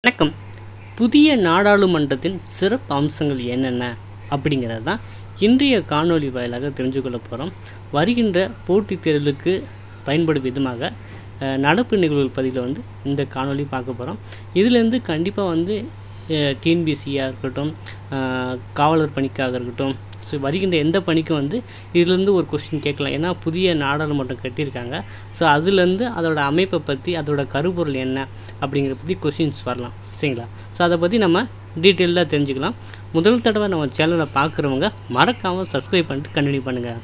வணக்கம் புதிய நாடாளுமன்றத்தின் சிறப்பு அம்சங்கள் என்னென்ன அப்படிங்கிறது தான் இன்றைய காணொளி வாயிலாக தெரிஞ்சு கொள்ள போகிறோம் வருகின்ற போட்டித் தேர்வுகளுக்கு பயன்படும் விதமாக அஹ், நடப்பு நிகழ்வுகள் பதிவில் வந்து இந்த காணொளி பார்க்க போகிறோம் இதுலேருந்து கண்டிப்பாக வந்து டிஎன்பிசியாக இருக்கட்டும் அஹ், காவலர் பணிக்காக இருக்கட்டும் ஸோ வருகின்ற எந்த பணிக்கும் வந்து இதுலேருந்து ஒரு கொஸ்டின் கேட்கலாம் ஏன்னா புதிய நாடாளுமன்றம் கட்டியிருக்காங்க ஸோ அதுலேருந்து அதோட அமைப்பை பற்றி அதோட கருப்பொருள் என்ன அப்படிங்கிறத பற்றி கொஷின்ஸ் வரலாம் சரிங்களா ஸோ அதை பற்றி நம்ம டீட்டெயிலாக தெரிஞ்சுக்கலாம் முதல் தடவை நம்ம சேனலை பார்க்குறவங்க மறக்காமல் சப்ஸ்கிரைப் பண்ணிட்டு கண்டினியூ பண்ணுங்கள்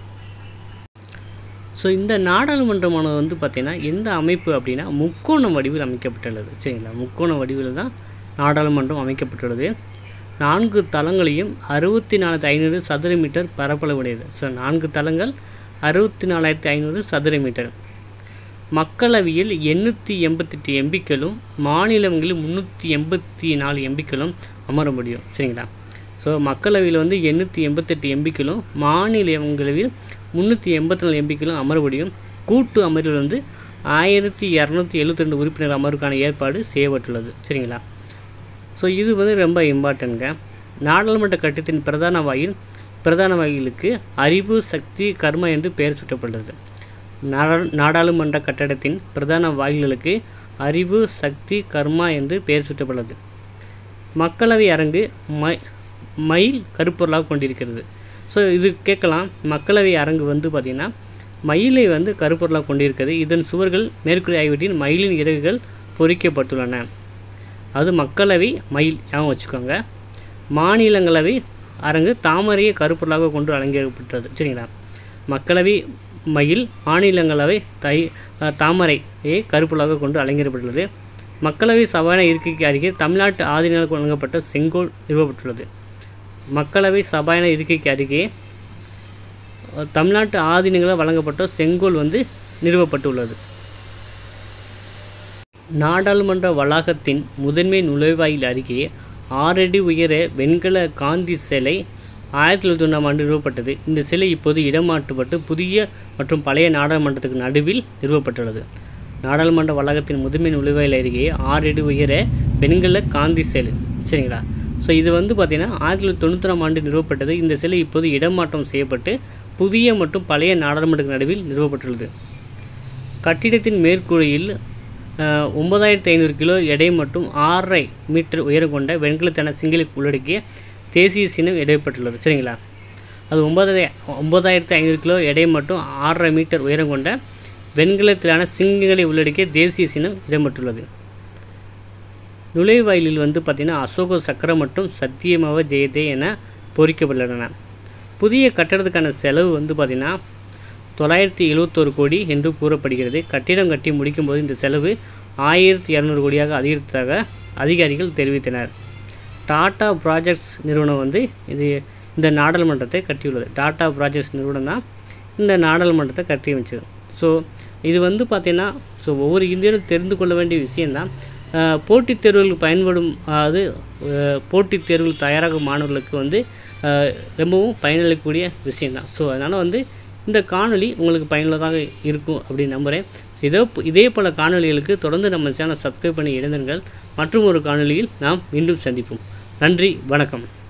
ஸோ இந்த நாடாளுமன்றமானது வந்து பார்த்திங்கன்னா எந்த அமைப்பு அப்படின்னா முக்கோண வடிவில் அமைக்கப்பட்டுள்ளது சரிங்களா முக்கோண வடிவில் தான் நாடாளுமன்றம் அமைக்கப்பட்டுள்ளது நான்கு தளங்களையும் அறுபத்தி நாலாயிரத்தி ஐநூறு சதுர மீட்டர் பரப்பளவுடையது ஸோ நான்கு தளங்கள் அறுபத்தி நாலாயிரத்தி ஐநூறு சதுர மீட்டர் மக்களவையில் எண்ணூற்றி எண்பத்தெட்டு எம்பிக்களும் மாநிலங்களில் முந்நூற்றி எண்பத்தி நாலு எம்பிக்களும் அமர முடியும் சரிங்களா ஸோ மக்களவையில் வந்து எண்ணூற்றி எண்பத்தெட்டு எம்பிக்களும் மாநிலங்களவையில் முந்நூற்றி எண்பத்தி நாலு எம்பிக்களும் அமர முடியும் கூட்டு அமர்வில் வந்து ஆயிரத்தி இரநூத்தி எழுபத்தி ரெண்டு உறுப்பினர் அமர்வுக்கான ஏற்பாடு செய்யப்பட்டுள்ளது சரிங்களா ஸோ இது வந்து ரொம்ப இம்பார்ட்டன்ட்ங்க நாடாளுமன்ற கட்டத்தின் பிரதான வாயில் பிரதான வாயிலுக்கு அறிவு சக்தி கர்ம என்று பெயர் சூட்டப்பட்டது நாடா- நாடாளுமன்ற கட்டடத்தின் பிரதான வாயில்களுக்கு அறிவு சக்தி கர்மா என்று பெயர் சூட்டப்பட்டது மக்களவை அரங்கு மை மயில் கருப்பொருளாக கொண்டிருக்கிறது ஸோ இது கேட்கலாம் மக்களவை அரங்கு வந்து பார்த்திங்கன்னா மயிலை வந்து கருப்பொருளாக கொண்டிருக்கிறது இதன் சுவர்கள் மேற்கூறிய ஆகியவற்றின் மயிலின் இறகுகள் பொறிக்கப்பட்டுள்ளன அது மக்களவை மயில் ஞாபகம் வச்சுக்கோங்க மாநிலங்களவை அரங்கு தாமரையை கருப்பொருளாக கொண்டு அலங்கரிக்கப்பட்டது சரிங்களா மக்களவை மயில் மாநிலங்களவை தை அஹ், தாமரையை கருப்பொருளாக கொண்டு அலங்கரிக்கப்பட்டுள்ளது மக்களவை சபாநாயகர் இருக்கைக்கு அருகே தமிழ்நாட்டு ஆதீனால் வழங்கப்பட்ட செங்கோல் நிறுவப்பட்டுள்ளது மக்களவை சபாநாயகர் இருக்கைக்கு அருகே அஹ், தமிழ்நாட்டு ஆதீனங்களால் வழங்கப்பட்ட செங்கோல் வந்து நிறுவப்பட்டுள்ளது நாடாளுமன்ற வளாகத்தின் முதன்மை நுழைவாயில் அருகே ஆறடி உயர வெண்கல காந்தி சிலை ஆயிரத்தி தொள்ளாயிரத்தி ஒன்றாம் ஆண்டு நிறுவப்பட்டது இந்த சிலை இப்போது இடமாற்றப்பட்டு புதிய மற்றும் பழைய நாடாளுமன்றத்துக்கு நடுவில் நிறுவப்பட்டுள்ளது நாடாளுமன்ற வளாகத்தின் முதன்மை நுழைவாயில் அருகே ஆறு அடி உயர வெண்கல காந்தி சிலை சரிங்களா ஸோ இது வந்து பார்த்திங்கன்னா ஆயிரத்தி தொள்ளாயிரத்தி தொண்ணூத்தொறாம் ஆண்டு நிறுவப்பட்டது இந்த சிலை இப்போது இடமாற்றம் செய்யப்பட்டு புதிய மற்றும் பழைய நாடாளுமன்றத்துக்கு நடுவில் நிறுவப்பட்டுள்ளது கட்டிடத்தின் மேற்கூரையில் அஹ், ஒன்பதாயிரத்தி ஐநூறு கிலோ எடை மற்றும் ஆறரை மீட்டர் உயரம் கொண்ட வெண்கலத்தான சிங்கிளை உள்ளடக்கிய தேசிய சின்னம் இடப்பட்டுள்ளது சரிங்களா அது ஒன்பதாயிர ஒன்பதாயிரத்தி ஐநூறு கிலோ எடை மற்றும் ஆறரை மீட்டர் உயரம் கொண்ட வெண்கலத்திலான சிங்கங்களை உள்ளடக்கிய தேசிய சின்னம் இடம்பெற்றுள்ளது நுழைவாயிலில் வந்து பார்த்திங்கன்னா அசோக சக்கரம் மற்றும் சத்தியமவ ஜெயதே என பொறிக்கப்பட்டுள்ளன புதிய கட்டடத்துக்கான செலவு வந்து பார்த்திங்கன்னா தொள்ளாயிரத்தி எழுவத்தோரு கோடி என்று கூறப்படுகிறது கட்டிடம் கட்டி முடிக்கும்போது இந்த செலவு ஆயிரத்தி இரநூறு கோடியாக அதிகரித்ததாக அதிகாரிகள் தெரிவித்தனர் டாடா ப்ராஜெக்ட்ஸ் நிறுவனம் வந்து இது இந்த நாடாளுமன்றத்தை கட்டியுள்ளது டாடா ப்ராஜெக்ட்ஸ் நிறுவனம் தான் இந்த நாடாளுமன்றத்தை கட்டி வச்சது ஸோ இது வந்து பார்த்திங்கன்னா ஸோ ஒவ்வொரு இந்தியரும் தெரிந்து கொள்ள வேண்டிய விஷயந்தான் அஹ், போட்டித் தேர்வுகளுக்கு பயன்படும் அதாவது அஹ், போட்டித் தேர்வுகள் தயாராகும் மாணவர்களுக்கு வந்து அஹ், ரொம்பவும் பயனளிக்கக்கூடிய விஷயந்தான் ஸோ அதனால் வந்து இந்த காணொளி உங்களுக்கு பயனுள்ளதாக இருக்கும் அப்படின்னு நம்புகிறேன் இதோ இதே போல காணொளிகளுக்கு தொடர்ந்து நம்ம சேனல் சப்ஸ்கிரைப் பண்ணி இணைந்திருங்கள் மற்றும் ஒரு காணொளியில் நாம் மீண்டும் சந்திப்போம் நன்றி வணக்கம்